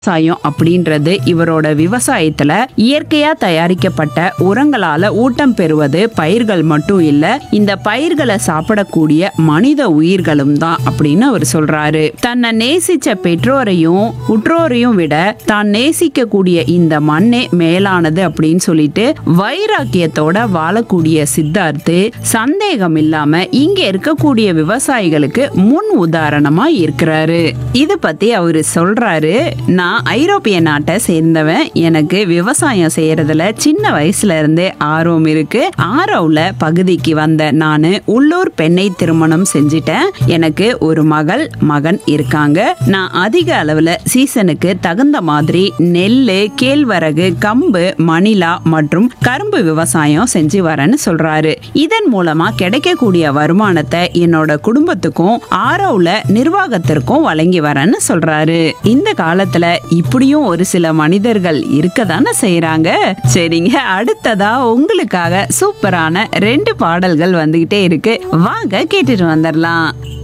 விவசாயம் அப்படின்றது இவரோட விவசாயத்துல இயற்கையா தயாரிக்கப்பட்ட உரங்களால ஊட்டம் பெறுவது பயிர்கள் மட்டும் இல்ல இந்த பயிர்களை சாப்பிடக்கூடிய மனித உயிர்களும் தான் அப்படின்னு அவர் சொல்றாரு தன்னை நேசிச்ச பெற்றோரையும் உற்றோரையும் விட தான் நேசிக்கக்கூடிய இந்த மண்ணே மேலானது அப்படின்னு சொல்லிட்டு வைராக்கியத்தோட வாழக்கூடிய சித்தார்த்து சந்தேகம் இல்லாம இங்க இருக்கக்கூடிய விவசாயிகளுக்கு முன் உதாரணமா இருக்கிறாரு இது பத்தி அவரு சொல்றாரு நான் ஐரோப்பிய நாட்டை சேர்ந்தவன் எனக்கு விவசாயம் செய்யறதுல சின்ன வயசுல இருந்தே ஆர்வம் இருக்கு ஆரோவில் பகுதிக்கு வந்த நான் உள்ளூர் பெண்ணை திருமணம் செஞ்சிட்டேன் எனக்கு ஒரு மகள் மகன் இருக்காங்க நான் அதிக அளவுல சீசனுக்கு தகுந்த மாதிரி நெல் கேழ்வரகு கம்பு மணிலா மற்றும் கரும்பு விவசாயம் செஞ்சு வரேன்னு சொல்றாரு இதன் மூலமா கிடைக்கக்கூடிய வருமானத்தை என்னோட குடும்பத்துக்கும் ஆரோவில் நிர்வாகத்திற்கும் வழங்கி வரேன்னு சொல்றாரு இந்த காலத்துல இப்படியும் ஒரு சில மனிதர்கள் இருக்கதானே செய்யறாங்க சரிங்க அடுத்ததா உங்களுக்காக சூப்பரான ரெண்டு பாடல்கள் வந்துகிட்டே இருக்கு வாங்க கேட்டுட்டு வந்துடலாம்